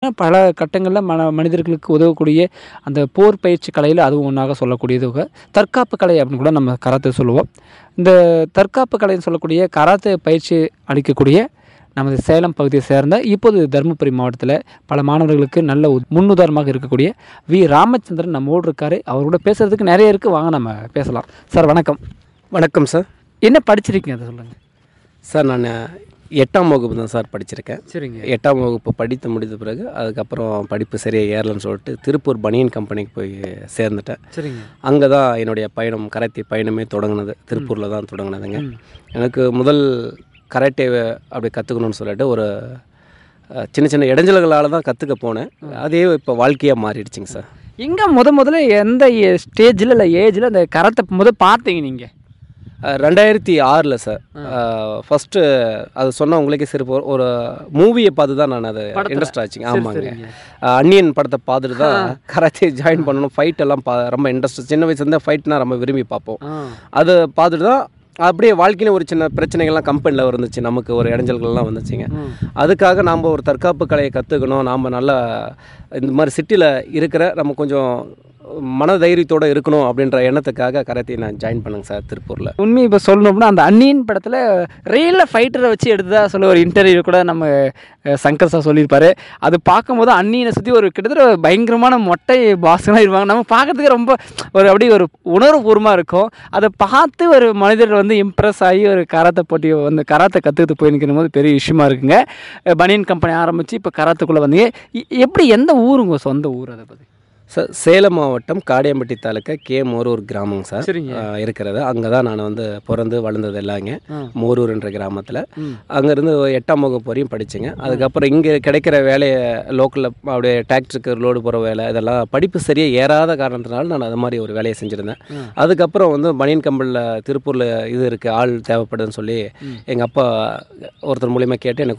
பார்த்தீங்கன்னா பல கட்டங்களில் மன மனிதர்களுக்கு உதவக்கூடிய அந்த போர் பயிற்சி கலையில் அதுவும் ஒன்றாக சொல்லக்கூடியது தற்காப்பு கலை அப்படின்னு கூட நம்ம கராத்தே சொல்லுவோம் இந்த தற்காப்பு கலைன்னு சொல்லக்கூடிய கராத்தே பயிற்சி அளிக்கக்கூடிய நமது சேலம் பகுதியை சேர்ந்த இப்போது தருமபுரி மாவட்டத்தில் பல மாணவர்களுக்கு நல்ல உ- முன்னுதாரணமாக இருக்கக்கூடிய வி ராமச்சந்திரன் நம்மோடு இருக்காரு அவரோட பேசுறதுக்கு நிறைய இருக்குது வாங்க நம்ம பேசலாம் சார் வணக்கம் வணக்கம் சார் என்ன படிச்சிருக்கீங்க அதை சொல்லுங்கள் சார் நான் எட்டாம் வகுப்பு தான் சார் படிச்சிருக்கேன் சரிங்க எட்டாம் வகுப்பு படித்து முடித்த பிறகு அதுக்கப்புறம் படிப்பு சரியாக ஏறலன்னு சொல்லிட்டு திருப்பூர் பனியன் கம்பெனிக்கு போய் சேர்ந்துட்டேன் சரிங்க அங்கே தான் என்னுடைய பயணம் கராத்தே பயணமே தொடங்கினது திருப்பூரில் தான் தொடங்கினதுங்க எனக்கு முதல் கராட்டே அப்படி கற்றுக்கணும்னு சொல்லிட்டு ஒரு அஹ், சின்ன சின்ன இடைஞ்சல்களால் தான் கற்றுக்க போனேன் அதே இப்போ வாழ்க்கையாக மாறிடுச்சுங்க சார் எங்கே முத முதல்ல எந்த ஸ்டேஜில் இல்லை ஏஜில் அந்த கரத்தை முத பார்த்தீங்க நீங்கள் அஹ், ரெண்டாயிரத்தி ஆறில் சார் ஃபஸ்ட்டு அது சொன்ன உங்களுக்கே சரி ஒரு- ஒரு மூவியை பார்த்து தான் நான் அது படத்துல? இன்ட்ரெஸ்ட் ஆச்சுங்க சரி, ஆமாங்க சரிங்க. அஹ், அன்னியன் படத்தை பார்த்துட்டு தான் கராத்தே ஜாயின் பண்ணணும் ஃபைட் எல்லாம் பா ரொம்ப இன்ட்ரெஸ்ட் சின்ன வயசுலேருந்து ஃபைட்னா ரொம்ப விரும்பி பார்ப்போம் அதை பார்த்துட்டு தான் அப்படியே வாழ்க்கையில ஒரு சின்ன பிரச்சனைகள்லாம் கம்பெனியில் இருந்துச்சு நமக்கு ஒரு இடைஞ்சல்கள்லாம் வந்துச்சுங்க அதுக்காக நாம் ஒரு தற்காப்பு கலையை கற்றுக்கணும் நாம் நல்லா இந்த மாதிரி சிட்டியில் இருக்கிற நம்ம கொஞ்சம் மன தைரியத்தோடு இருக்கணும் அப்படின்ற எண்ணத்துக்காக கராத்தே நான் ஜாயின் பண்ணுங்க சார் திருப்பூரில் உண்மை இப்போ சொல்லணும்னா அந்த அன்னியின் படத்தில் ரியலில் ஃபைட்டரை வச்சு எடுத்ததா சொல்ல ஒரு இன்டர்வியூ கூட நம்ம அஹ், சங்கர் சார் சொல்லியிருப்பாரு அது பார்க்கும்போது அன்னியனை சுற்றி ஒரு கிட்டத்தட்ட ஒரு பயங்கரமான மொட்டை பாஸ்கெலாம் இருப்பாங்க நம்ம பார்க்கறதுக்கு ரொம்ப ஒரு அப்படியே ஒரு உணர்வுபூர்வமாக இருக்கும் அதை பார்த்து ஒரு மனிதர் வந்து இம்ப்ரெஸ் ஆகி ஒரு கராத்தை போட்டி வந்து கராத்தை கற்றுக்கிட்டு போய் நிற்கும் போது பெரிய விஷயமா இருக்குங்க அஹ், பனியன் கம்பெனி ஆரம்பித்து இப்போ கராத்துக்குள்ளே வந்தீங்க எ- எப்படி எந்த ஊர் உங்கள் சொந்த ஊர் அதை பற்றி சார் சேலம் மாவட்டம் காடியம்பட்டி தாலுக்கா கே மோரூர் கிராமங்க சார் சரிங்க ஆஹ் இருக்கிறது அங்கே தான் நான் வந்து பிறந்து வளர்ந்தது எல்லாங்க ஆ. மோரூர் என்ற கிராமத்தில் ம். அங்கேருந்து எட்டாம் வகுப்பு வரையும் படித்தேங்க அதுக்கப்புறம் இங்கே கிடைக்கிற வேலையை லோக்கலில் அப்படியே டிராக்டருக்கு லோடு போகிற வேலை இதெல்லாம் படிப்பு சரியாக ஏறாத காரணத்தினால நான் அது மாதிரி ஒரு வேலையை செஞ்சுருந்தேன் ம். அதுக்கப்புறம் வந்து பனியன் கம்பெனியில் திருப்பூரில் இது இருக்குது ஆள் தேவைப்படுதுன்னு சொல்லி எங்கள் அப்பா ஒருத்தர் மூலியமாக கேட்டு எனக்கு